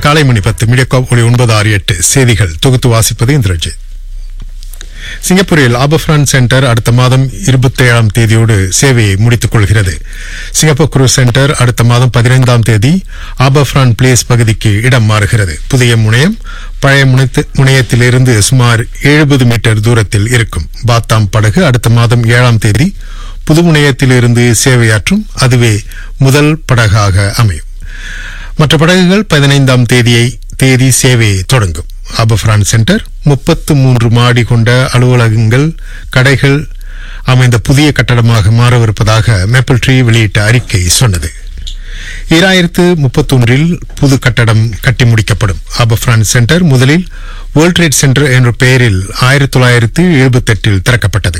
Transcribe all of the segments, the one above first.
காலை மணி பத்து மீடியாகாப் ஒளி ஒன்பது ஆறு எட்டு செய்திகள் தொகுத்து வாசிப்பது இந்திரஜித் சிங்கப்பூரில் ஆபர்ஃபிரான் சென்டர் அடுத்த மாதம் இருபத்தி ஏழாம் தேதியோடு சேவையை முடித்துக் கொள்கிறது சிங்கப்பூர் குரூஸ் சென்டர் அடுத்த மாதம் பதினைந்தாம் தேதி ஆபர்ஃபிரான் பிளேஸ் பகுதிக்கு இடம் மாறுகிறது புதிய முனையம் பழைய முனைத்து- முனையத்திலிருந்து சுமார் எழுபது மீட்டர் தூரத்தில் இருக்கும் பாத்தாம் படகு அடுத்த மாதம் ஏழாம் தேதி புது முனையத்திலிருந்து சேவையாற்றும் அதுவே முதல் படகாக அமையும் மற்ற படகுகள் பதினைந்தாம் தேதியை தேதி சேவையை தொடங்கும் ஆபர்ஃபிரான் சென்டர் முப்பத்து மூன்று மாடி கொண்ட அலுவலகங்கள் கடைகள் அமைந்த புதிய கட்டடமாக மாறவிருப்பதாக மேப்பிள் ட்ரீ வெளியிட்ட அறிக்கை சொன்னது ஈராயிரத்து முப்பத்தொன்றில் புது கட்டடம் கட்டி முடிக்கப்படும் ஆபர்ஃபிரான் சென்டர் முதலில் வேர்ல்ட் ட்ரேட் சென்டர் என்ற பெயரில் ஆயிரத்தி தொள்ளாயிரத்து எழுபத்தெட்டில் திறக்கப்பட்டது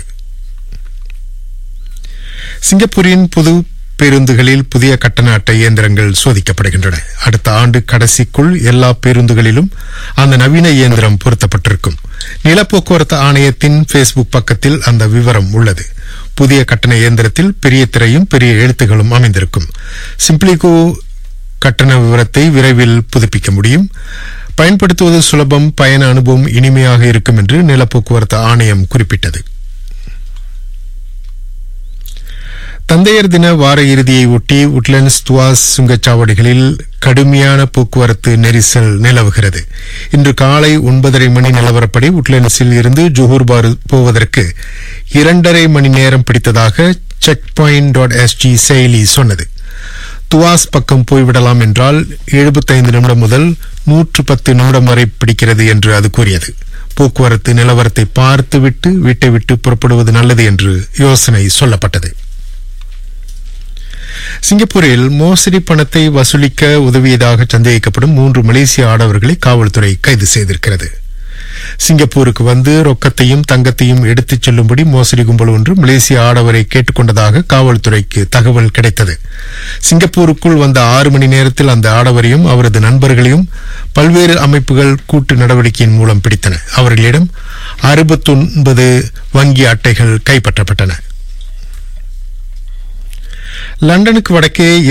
சிங்கப்பூரின் புது பேருந்துகளில் புதிய கட்டண அட்டை இயந்திரங்கள் சோதிக்கப்படுகின்றன அடுத்த ஆண்டு கடைசிக்குள் எல்லா பேருந்துகளிலும் அந்த நவீன இயந்திரம் பொருத்தப்பட்டிருக்கும் நிலப்போக்குவரத்து ஆணையத்தின் ஃபேஸ்புக் பக்கத்தில் அந்த விவரம் உள்ளது புதிய கட்டண இயந்திரத்தில் பெரிய திரையும் பெரிய எழுத்துகளும் அமைந்திருக்கும் சிம்பிளிகோ கட்டண விவரத்தை விரைவில் புதுப்பிக்க முடியும் பயன்படுத்துவது சுலபம் பயண அனுபவம் இனிமையாக இருக்கும் என்று நிலப்போக்குவரத்து ஆணையம் குறிப்பிட்டது தந்தையர் தின வார இறுதியை ஒட்டி உட்லண்ட்ஸ் துவாஸ் சுங்கச்சாவடிகளில் கடுமையான போக்குவரத்து நெரிசல் நிலவுகிறது இன்று காலை ஒன்பதரை மணி நிலவரப்படி உட்லண்ட்ஸில் இருந்து ஜோஹூர் பார் போவதற்கு இரண்டரை மணி நேரம் பிடித்ததாக செக் பாயிண்ட் டாட் எஸ்ஜி செயலி சொன்னது துவாஸ் பக்கம் போய்விடலாம் என்றால் 75 நிமிடம் முதல் நூற்று பத்து நிமிடம் வரை பிடிக்கிறது என்று அது கூறியது போக்குவரத்து நிலவரத்தை பார்த்துவிட்டு வீட்டை விட்டு புறப்படுவது நல்லது என்று யோசனை சொல்லப்பட்டது சிங்கப்பூரில் மோசடி பணத்தை வசூலிக்க உதவியதாக சந்தேகிக்கப்படும் மூன்று மலேசிய ஆடவர்களை காவல்துறை கைது செய்திருக்கிறது சிங்கப்பூருக்கு வந்து ரொக்கத்தையும் தங்கத்தையும் எடுத்துச் செல்லும்படி மோசடி கும்பல் ஒன்று மலேசிய ஆடவரை கேட்டுக்கொண்டதாக காவல்துறைக்கு தகவல் கிடைத்தது சிங்கப்பூருக்குள் வந்த ஆறு மணி நேரத்தில் அந்த ஆடவரையும் அவரது நண்பர்களையும் பல்வேறு அமைப்புகள் கூட்டு நடவடிக்கையின் மூலம் பிடித்தன அவர்களிடம் அறுபத்தொன்பது வங்கி அட்டைகள் கைப்பற்றப்பட்டன லண்டனுக்கு வடக்கே